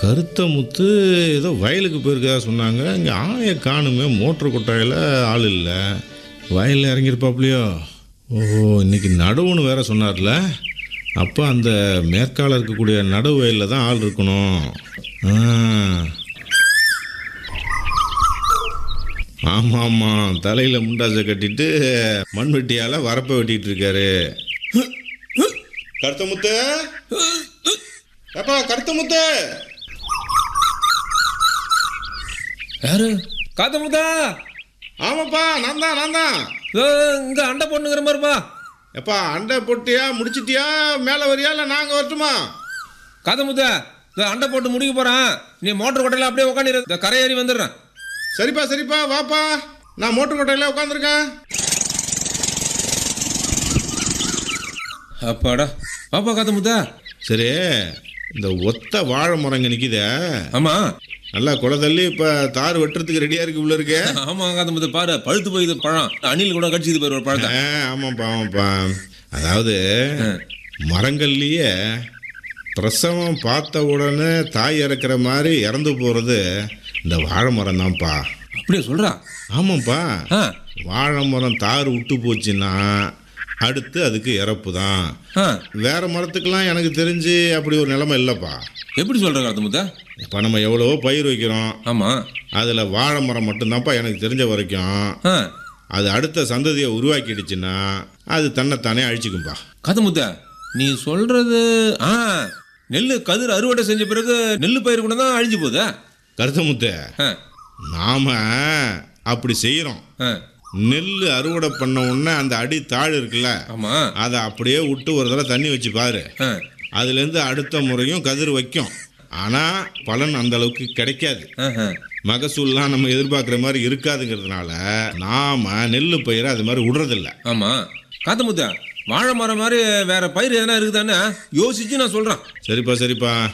கருத்த முத்து ஏதோ வயலுக்கு போயிருக்கதா சொன்னாங்க இங்கே ஆளைய காணுமே மோட்டர் கொட்டாயில் ஆள் இல்லை வயலில் இறங்கியிருப்பாப்லையோ ஓஹோ இன்னைக்கு நடுவுன்னு வேற சொன்னார்ல அப்போ அந்த மேற்கால இருக்கக்கூடிய நடுவு வயலில் தான் ஆள் இருக்கணும் ஆ. ஆமாம் ஆமாம் தலையில் முண்டாசை கட்டிட்டு மண்வெட்டியால் வரப்பை வெட்டிட்டு இருக்காரு கருத்த முத்து ஏப்பா கருத்த முத்து யாரு காத்த முத்தா ஆமாப்பா நான் தான் நான் தான் இங்க அண்டை பொண்ணுங்கிற மாதிரிப்பா எப்பா அண்டை போட்டியா முடிச்சிட்டியா மேலே வரியா இல்லை நாங்கள் வரட்டுமா காத்த முத்தா இந்த அண்டை போட்டு முடிக்க போறேன் நீ மோட்டர் கொட்டையில அப்படியே உட்காந்து இந்த கரை ஏறி வந்துடுறேன் சரிப்பா சரிப்பா வாப்பா நான் மோட்டர் கொட்டையில் உட்காந்துருக்கேன் அப்பாடா பாப்பா காத்த முத்தா சரி இந்த ஒத்த வாழை மரங்க நிற்கிதே ஆமா நல்லா குலை தள்ளி இப்போ தார் வெட்டுறதுக்கு ரெடியாக இருக்கு உள்ள இருக்கு ஆமா காத்த முத்தா பாரு பழுத்து போய் இது பழம் அணில் கூட கடிச்சிது பாரு ஒரு பழத்தை ஆ, ஆமாப்பா ஆமாப்பா அதாவது மரங்கள்லேயே பிரசவம் பார்த்த உடனே தாய் இறக்குற மாதிரி இறந்து போகிறது இந்த வாழை மரம் தான்ப்பா அப்படியே சொல்றா ஆமாப்பா ஆ வாழை மரம் தார் விட்டு போச்சுன்னா அடுத்து அதுக்கு இறப்பு தான் ஆ வேற மரத்துக்கெல்லாம் எனக்கு தெரிஞ்சு அப்படி ஒரு நிலைமை இல்லைப்பா எப்படி சொல்ற காத்த முத்தா இப்போ நம்ம எவ்வளவோ பயிர் வைக்கிறோம் ஆமா அதில் வாழை மரம் மட்டும்தான்ப்பா எனக்கு தெரிஞ்ச வரைக்கும் ஆ அது அடுத்த சந்ததியை உருவாக்கிடுச்சுன்னா அது தன்னைத்தானே அழிச்சுக்கும்பா காத்த முத்தா நீ சொல்றது ஆ நெல் கதிர் அறுவடை செஞ்ச பிறகு நெல் பயிர் கூட தான் அழிஞ்சு போகுதா கருத்தமுத்து ஆ நாம அப்படி செய்கிறோம் ஆ நெல் அறுவடை பண்ண உடனே அந்த அடி தாழ் இருக்குல்ல ஆமா அதை அப்படியே விட்டு ஒரு தடவை தண்ணி வச்சு பாரு ஆ அதுலேருந்து அடுத்த முறையும் கதிர் வைக்கும் ஆனால் பலன் அந்த அளவுக்கு கிடைக்காது ஆஹா. மகசூல்லாம் நம்ம எதிர்பார்க்குற மாதிரி இருக்காதுங்கிறதுனால நாம நெல் பயிரை அது மாதிரி விடுறதில்ல ஆமா காத்த முத்தா வாழை மரம் மாதிரி வேற பயிர் எதனா இருக்குதான்னு யோசிச்சு நான் சொல்றேன் சரிப்பா சரிப்பா